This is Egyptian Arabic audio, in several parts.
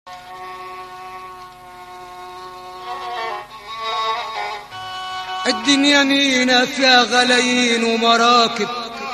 الدنيا مينا فيها غلايين ومراكب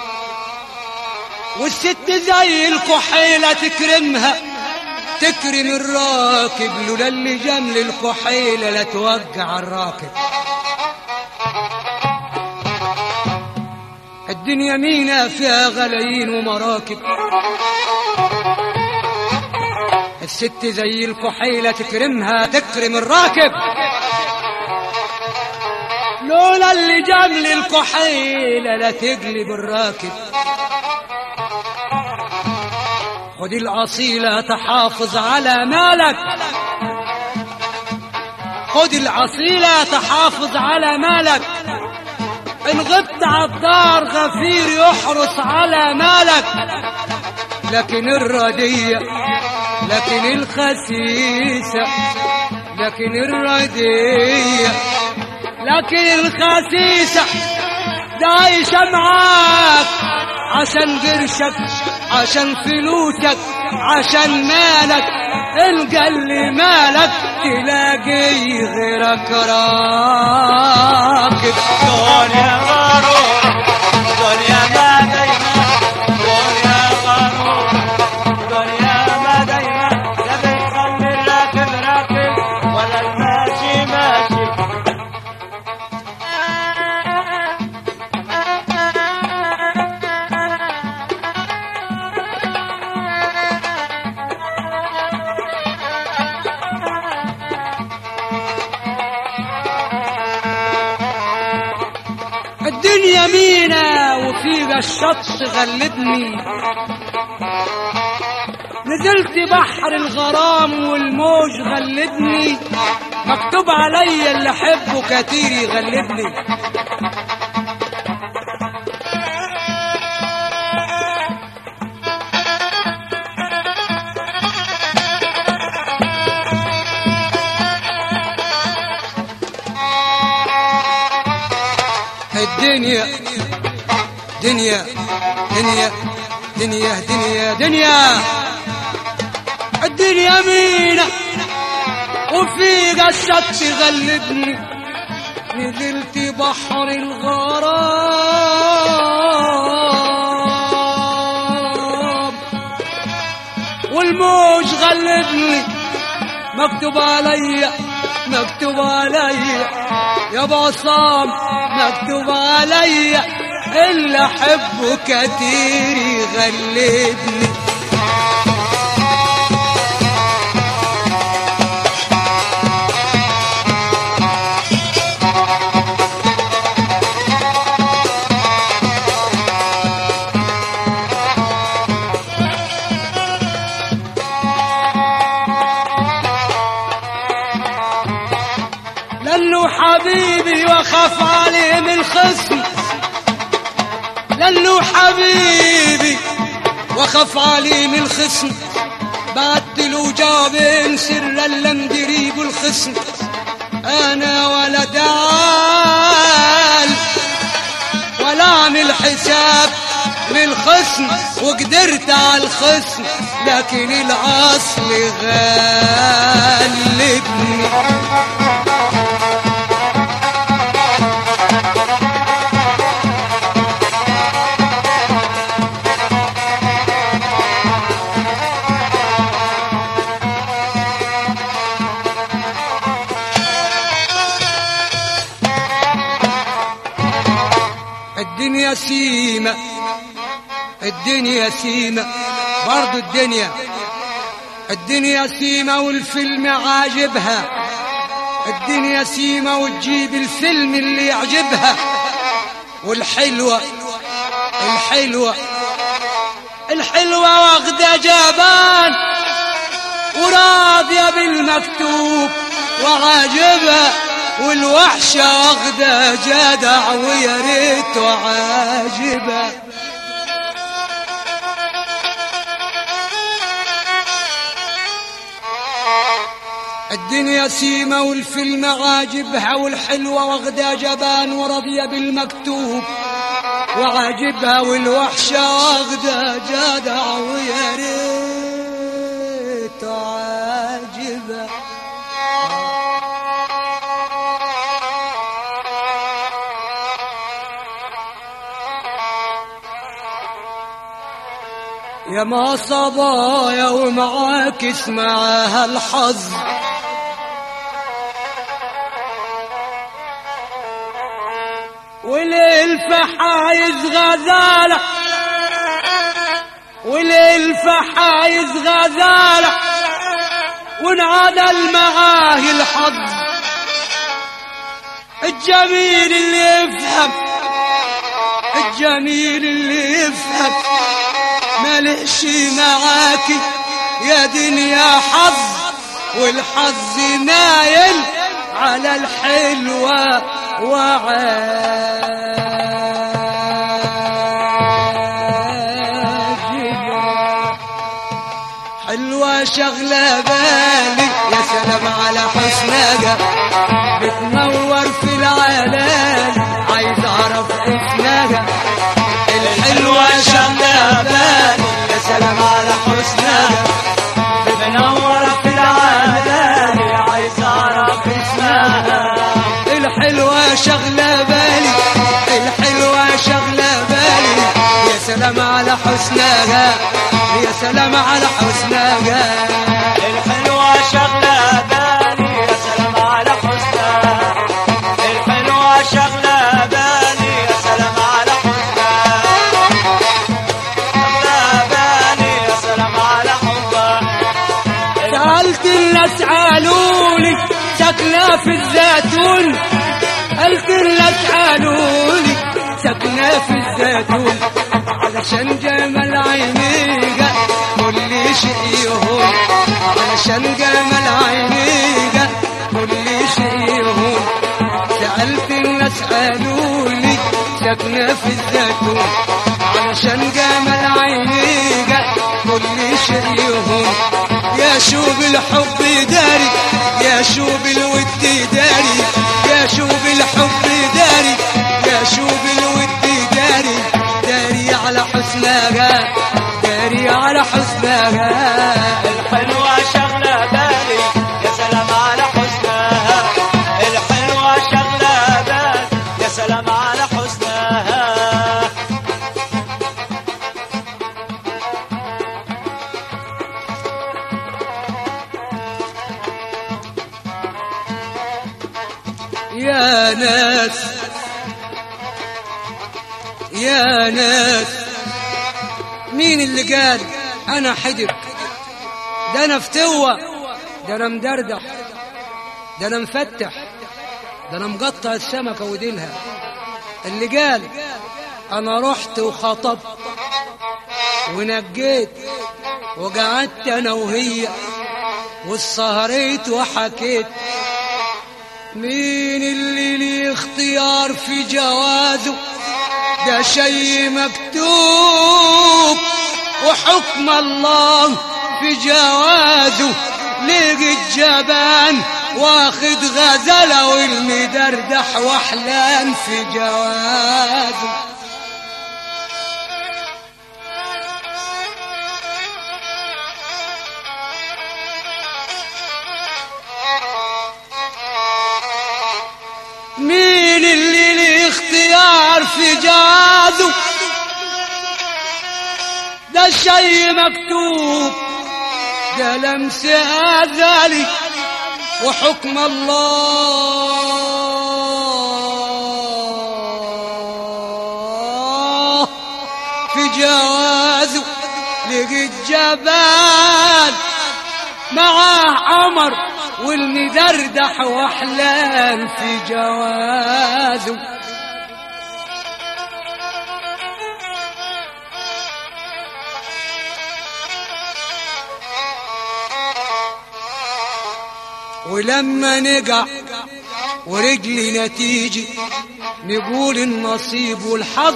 والست زي الكحيلة تكرمها تكرم الراكب لولا اللي جمل الكحيلة لا توقع الراكب الدنيا مينا فيها غلايين ومراكب الست زي الكحيلة تكرمها تكرم الراكب لولا اللي جمل الكحيلة لا تقلب الراكب خد الأصيلة تحافظ على مالك خد الأصيلة تحافظ على مالك إن غبت عالدار غفير يحرس على مالك لكن الردية لكن الخسيسة لكن الردية لكن الخسيسة دايشة معاك عشان قرشك عشان فلوسك عشان مالك إن قل مالك تلاقي غيرك راكب دنيا غرور دنيا ما دايما دنيا غرور دنيا ما دايما لا بتخلي الراكب راكب ولا الماشي ماشي الدنيا مينا وفيها الشط غلبني نزلت بحر الغرام والموج غلبني مكتوب عليا اللي احبه كتير يغلبني الدنيا دنيا دنيا دنيا دنيا دنيا الدنيا مينا وفي قشة تغلبني نزلت بحر الغرام والموج غلبني مكتوب عليا مكتوب عليا يا بصام مكتوب عليا اللي احبه كتير يغلبني لانه حبيبي واخاف عليه من خصمي لانه حبيبي واخاف عليه من الخصم بعت له جوابين سرا لم دريب الخصم انا ولا دعال ولا اعمل حساب للخصم وقدرت على الخصم لكن الاصل غالبني الدنيا سيمة الدنيا سيمة برضو الدنيا الدنيا سيمة والفيلم عاجبها الدنيا سيمة وتجيب الفيلم اللي يعجبها والحلوة الحلوة الحلوة واخدة جبان وراضية بالمكتوب وعاجبها والوحشة واخدة جدع ويا ريت عاجبها الدنيا سيمة والفيلم عاجبها والحلوة واخدة جبان وراضية بالمكتوب وعاجبها والوحشة واخدة جدع ويا ريت عاجبها يا ما صبايا ومعاكس معاها الحظ وللفحايز غزالة وللفحايز غزالة وانعدل معاه الحظ الجميل اللي يفهم الجميل اللي يفهم مالش معاكي يا دنيا حظ والحظ نايل على الحلوة وعاجلة حلوة شغلة بالي يا سلام على حسنها بتنور في العالم عايز اعرف اسمها الحلوة شغلة بالي يا سلام على حسنها منور في العالم عايز اعرف اسمها الحلوة شغلة بالي الحلوة شغلة بالي يا سلام على حسنها يا سلام على حسنها الحلوة شغلة بالي يا سلام على حسنها الحلوة شغلة بالي يا سلام على حسنها شغلة بالي يا سلام على حبها سألت الناس قالولي ساكنة في الزيتون قلت الناس قالولي ساكنة في الزيتون علشان جمال عينيك كل شيء يهون علشان جمال عينيك كل شيء يهون سألت الناس قالولي ساكنة في الزيتون علشان جمال عينيك كل شيء يهون يا شوب الحب داري يا شوب الود داري يا شوب الحب داري يا شوب الود داري داري على حسنها داري على حسنها الحلوة شغلة بالي يا سلام على حسنها الحلوة شغلة بالي يا سلام على حسنها يا ناس يا ناس مين اللي قال انا حدب ده انا فتوة ده انا مدردح ده انا مفتح ده انا مقطع السمكة وديلها اللي قال انا رحت وخطبت ونجيت وقعدت انا وهي والسهريت وحكيت مين اللي ليه اختيار في جوازه ده شيء مكتوب وحكم الله في جوازه لقي الجبان واخد غزلة والمدردح وحلان في جوازه مين اللي ليه اختيار في جوازه ده شيء مكتوب ده لمس أزلي وحكم الله في جوازه لقيت جبال معاه عمر والمدردح واحلام في جوازه ولما نقع ورجلي نتيجي نقول النصيب والحظ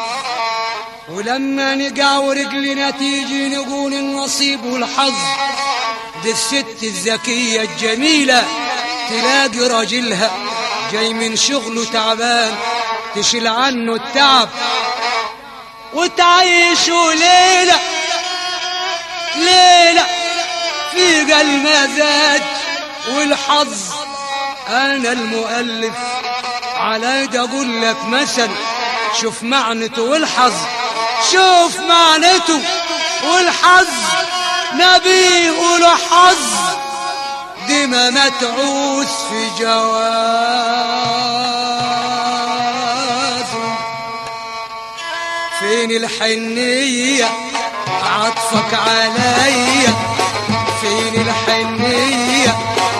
ولما نقع ورجلي نتيجي نقول النصيب والحظ دي الست الذكية الجميلة تلاقي راجلها جاي من شغله تعبان تشيل عنه التعب وتعيشوا ليلة ليلة في المزاج والحظ أنا المؤلف على ده أقول لك مثل شوف معنته والحظ شوف معنته والحظ نبي حظ دي ما متعوس في جوازه فين الحنية عطفك عليا فين الحنية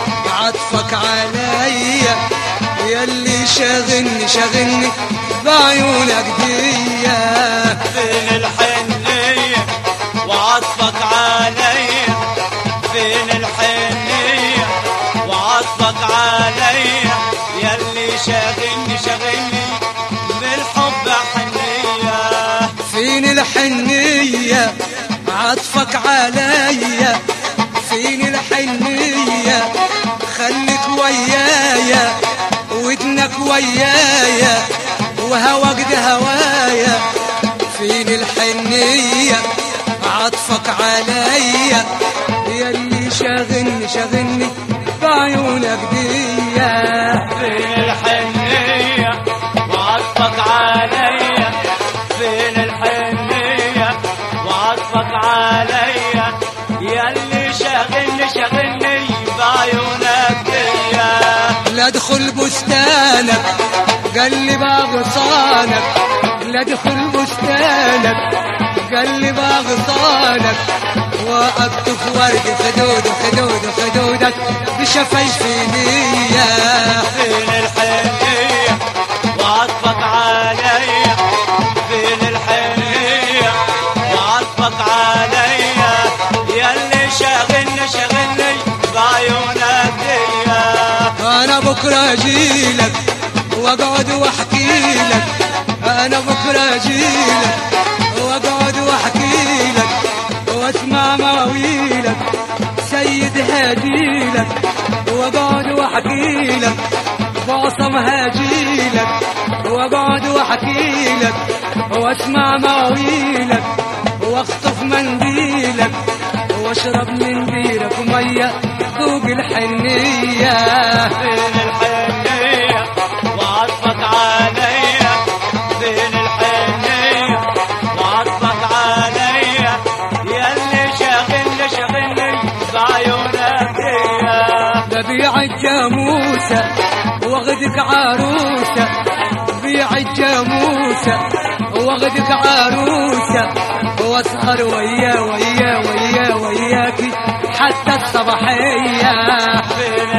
عطفك عليا ياللي شاغلني شاغلني بعيونك ديا فين الحنية وعطفك عليا فين الحنية وعطفك عليا ياللي شاغلني شاغلني بالحب حنية فين الحنية عطفك عليا فين الحنية خليك ويايا ودنك ويايا وهواك ده هوايا فين الحنية عطفك عليا ياللي شاغلني شاغلني بعيونك ديا فين الحنية وعطفك عليا فين الحنية وعطفك عليا ياللي شاغلني شاغلني بعيونك ديا لا ادخل بستانك قلب اغصانك لا ادخل بستانك قلب اغصانك واكتف ورد خدود خدود خدودك بشفايفي ليا فين الحنية وعطفك عليا فين الحنية وعطفك عليا ياللي شاغلني شاغلني بعيونك ديا انا بكره اجيلك واقعد واحكي لك انا بكره اجيلك واقعد واحكي لك واسمع مواويلك سيد هاديلك واقعد واحكي لك بعصم هاجيلك واقعد واحكي لك واسمع مواويلك واخطف منديلك واشرب من بيرك ميه ذوق الحنيه فين الحنية وعطفك عليا فين الحنية وعطفك عليا ياللي شاغلني شاغلني بعيونك ديا ببيع الجاموسة واخدك عروسة بيع الجاموسة واخدك عروسة واسهر ويا ويا ويا وياكي حتى الصباحية فين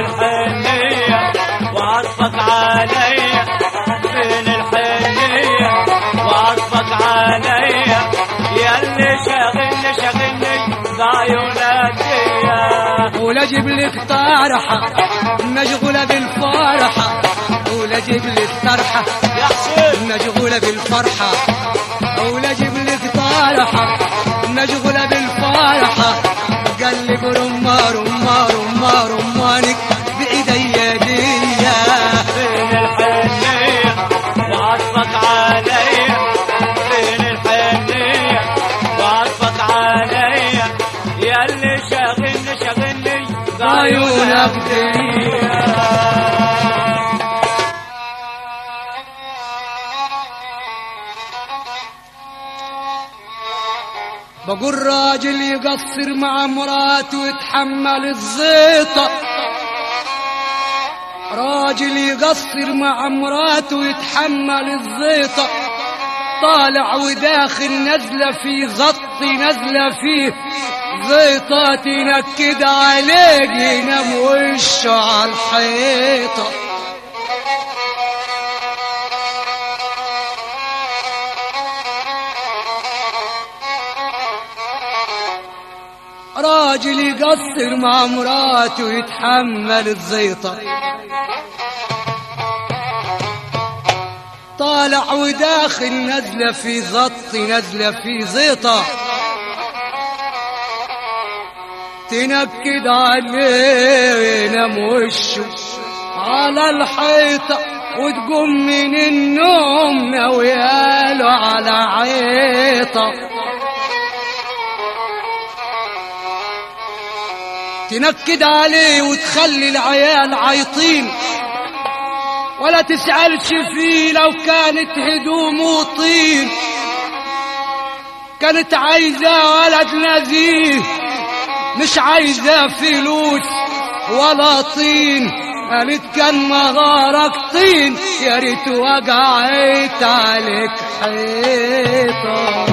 الحنية وعطفك عليا فين الحنية وعطفك عليا ياللي شاغلني شاغلني بعيونك ديا ولا اجيب لك طرحة مشغولة بالفرحة ولا اجيب لك طرحة يا حسين مشغولة بالفرحة ولا اجيب لك طرحة مشغولة بالفرحة قلب رما رما رما رمانك بإيديا ديا فين الحنية وعطفك عليا فين الحنية وعطفك عليا ياللي شاغلني شاغلني بعيونك ديا بقول راجل يقصر مع مراته ويتحمل الزيطة راجل يقصر مع مراته ويتحمل الزيطة طالع وداخل نزلة في غطي نزلة فيه زيطة تنكد عليك ينام وشه على الحيطة راجل يقصر مع مراته ويتحمل الزيطة طالع وداخل نزلة في غطي نزلة في زيطة تنكد عليه ينام وشه على الحيطة وتقوم من النوم ناوياله على عيطة تنكد عليه وتخلي العيال عايطين ولا تسألش فيه لو كانت هدومه طين كانت عايزة ولد نزيه مش عايزة فلوس ولا طين قالت كان مغارك طين يا ريت وجعت عليك حيطة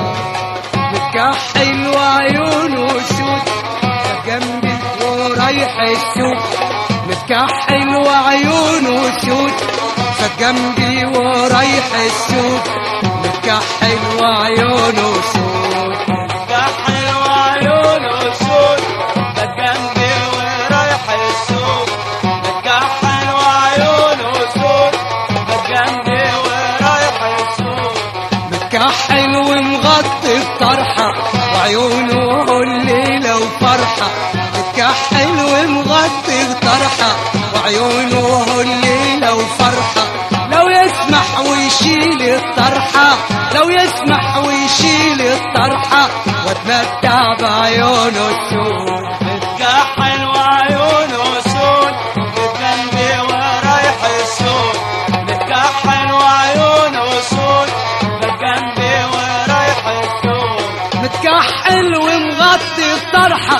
متكحل وعيونه سود جنبي ورايح السوق متكحل وعيونه سود فجنبي ورايح السوق متكحل وعيونه سود كحل وعيونه سود ده جنبي ورايح السوق متكحل وعيونه سود ده جنبي ورايح السوق متكحل ومغطي الطرحة وعيونه الليلة وفرحة متكحل ومغطي الطرحة وعيونه الليلة وفرحة لو يسمح ويشيل الطرحة لو يسمح ويشيل الطرحة واتمتع بعيونه السود متكحل وعيونه سود بجنبي ورايح السوق متكحل وعيونه سود بجنبي ورايح السوق متكحل ومغطي الطرحة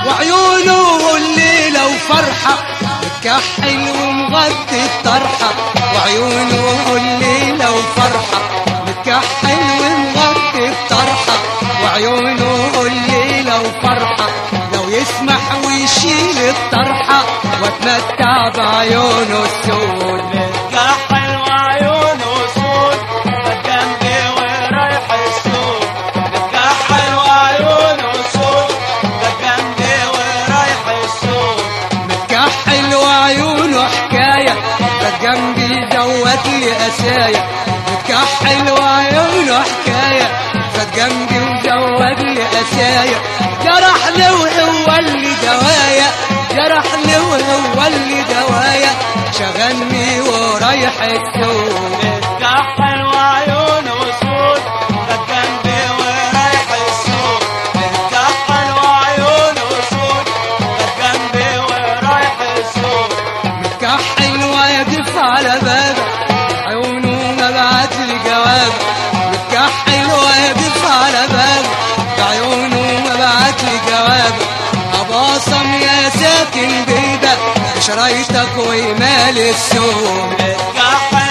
وعيونه الليلة وفرحة متكحل ومغطي الطرحة وعيونه الليلة وفرحة متكحل ومغطي الطرحة وعيونه الليلة وفرحة لو يسمح ويشيل الطرحة واتمتع بعيونه السود متكحل وعيونه سود بجنبي ورايح السوق متكحل وعيونه سود بجنبي ورايح السوق متكحل وعيونه حكاية ده جنبي زود لي قساية متكحل وعيونه حكاية ده جنبي وزود لي قساية جرح لي وهو اللي دوايا جرح لي وهو اللي دوايا شغلني ورايح السوق متكحل وعيونه سود بجنبي ورايح السوق متكحل وعيونه سود بجنبي ورايح السوق متكحل واقف على بابه عيونه ما بعت لي جواب متكحل واقف على بابه عيونه ما بعت لي جواب اباصم يا ساكن بيدك شرايطك ومال السوق متكحل